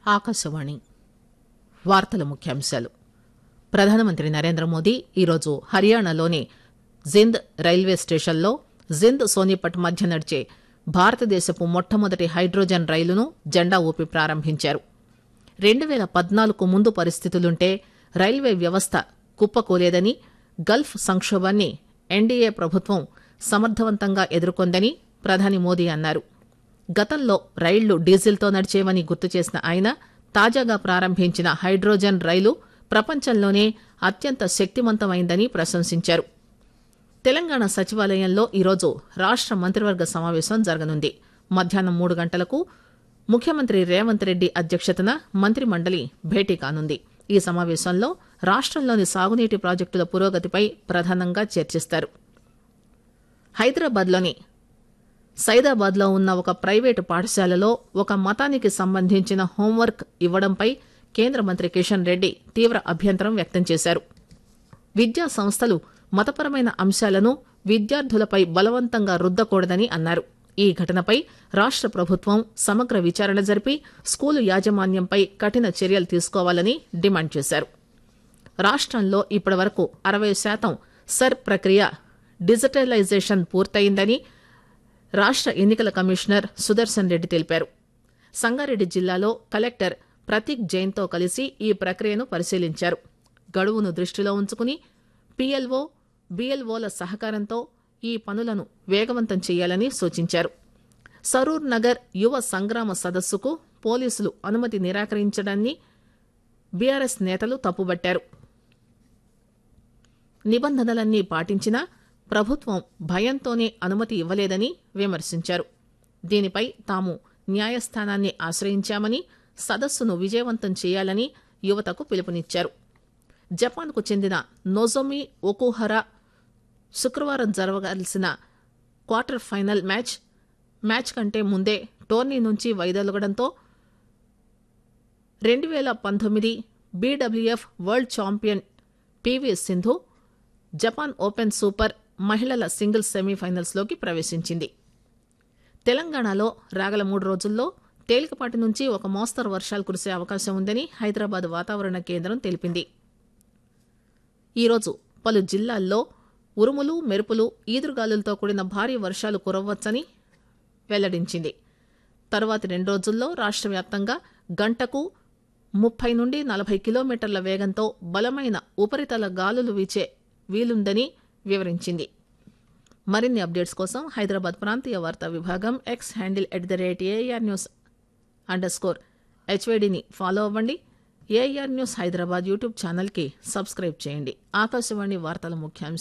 ఆకాశవాణి వార్తల ముఖ్యాంశాలు ప్రధానమంత్రి నరేంద్ర మోదీ ఈరోజు హర్యానాలోని జింద్ రైల్వే స్టేషన్లో జింద్ సోనిపట్ మధ్య నడిచే భారతదేశపు మొట్టమొదటి హైడ్రోజన్ రైలును జెండా ఊపి ప్రారంభించారు రెండు పేల పద్నాలుగు ముందు పరిస్థితులుంటే రైల్వే వ్యవస్థ కుప్పకూలేదని గల్ఫ్ సంక్షోభాన్ని ఎన్డీఏ ప్రభుత్వం సమర్థవంతంగా ఎదుర్కొందని ప్రధాని మోదీ అన్నారు గతంలో రైళ్లు డీజిల్తో నడిచేవని గుర్తు చేసిన ఆయన తాజాగా ప్రారంభించిన హైడ్రోజన్ రైలు ప్రపంచంలోనే అత్యంత శక్తివంతమైందని ప్రశంసించారు తెలంగాణ సచివాలయంలో ఈరోజు రాష్ట మంత్రివర్గ సమావేశం జరగనుంది మధ్యాహ్నం మూడు గంటలకు ముఖ్యమంత్రి రేవంత్ రెడ్డి అధ్యక్షతన మంత్రి మండలి భేటీ కానుంది ఈ సమావేశంలో రాష్టంలోని సాగునీటి ప్రాజెక్టుల పురోగతిపై ప్రధానంగా చర్చిస్తారు హైదరాబాద్లోని సైదాబాద్లో ఉన్న ఒక ప్రైవేటు పాఠశాలలో ఒక మతానికి సంబంధించిన హోంవర్క్ ఇవ్వడంపై కేంద్ర మంత్రి కిషన్ రెడ్డి తీవ్ర అభ్యంతరం వ్యక్తం చేశారు విద్యా సంస్థలు మతపరమైన అంశాలను విద్యార్థులపై బలవంతంగా రుద్దకూడదని అన్నారు ఈ ఘటనపై రాష్ట ప్రభుత్వం సమగ్ర విచారణ జరిపి స్కూలు యాజమాన్యంపై కఠిన చర్యలు తీసుకోవాలని డిమాండ్ చేశారు రాష్టంలో ఇప్పటివరకు అరవై శాతం సర్ ప్రక్రియ డిజిటలైజేషన్ పూర్తయిందని రాష్ట ఎన్నికల కమిషనర్ సుదర్శన్ రెడ్డి తెలిపారు సంగారెడ్డి జిల్లాలో కలెక్టర్ ప్రతీక్ జైన్తో కలిసి ఈ ప్రక్రియను పరిశీలించారు గడువును దృష్టిలో ఉంచుకుని పీఎల్ఓ బీఎల్ఓల సహకారంతో ఈ పనులను వేగవంతం చేయాలని సూచించారు సరూర్ నగర్ యువ సంగ్రామ సదస్సుకు పోలీసులు అనుమతి నిరాకరించడాన్ని బీఆర్ఎస్ నేతలు తప్పుబట్టారు నిబంధనలన్నీ పాటించినా ప్రభుత్వం భయంతోనే అనుమతి ఇవ్వలేదని విమర్శించారు దీనిపై తాము న్యాయస్థానాన్ని ఆశ్రయించామని సదస్సును విజయవంతం చేయాలని యువతకు పిలుపునిచ్చారు జపాన్కు చెందిన నొజోమి ఒకుహరా శుక్రవారం జరగాల్సిన క్వార్టర్ ఫైనల్ మ్యాచ్ మ్యాచ్ కంటే ముందే టోర్నీ నుంచి వైదొలగడంతో రెండు వేల పంతొమ్మిది BWF world champion PV Sindhu Japan open super మహిళల సింగిల్స్ సెమీఫైనల్స్లోకి ప్రవేశించింది తెలంగాణలో రాగల మూడు రోజుల్లో తేలికపాటి నుంచి ఒక మోస్తరు వర్షాలు కురిసే అవకాశం ఉందని హైదరాబాద్ వాతావరణ కేంద్రం తెలిపింది ఈరోజు పలు జిల్లాల్లో ఉరుములు మెరుపులు ఈదురుగాలులతో కూడిన భారీ వర్షాలు కురవచ్చని వెల్లడించింది తర్వాతి రెండు రోజుల్లో రాష్ట్ర వ్యాప్తంగా గంటకు ముప్పై నుండి నలభై కిలోమీటర్ల వేగంతో బలమైన ఉపరితల గాలులు వీచే వీలుందని వివరించింది మరిన్ని అప్డేట్స్ కోసం హైదరాబాద్ ప్రాంతీయ వార్తా విభాగం X handle at the rate AR news underscore హెచ్వైడిని ఫాలో అవ్వండి ఏఆర్ న్యూస్ హైదరాబాద్ యూట్యూబ్ ఛానల్కి సబ్స్క్రైబ్ చేయండి ఆకాశవాణి వార్తల ముఖ్యాంశాలు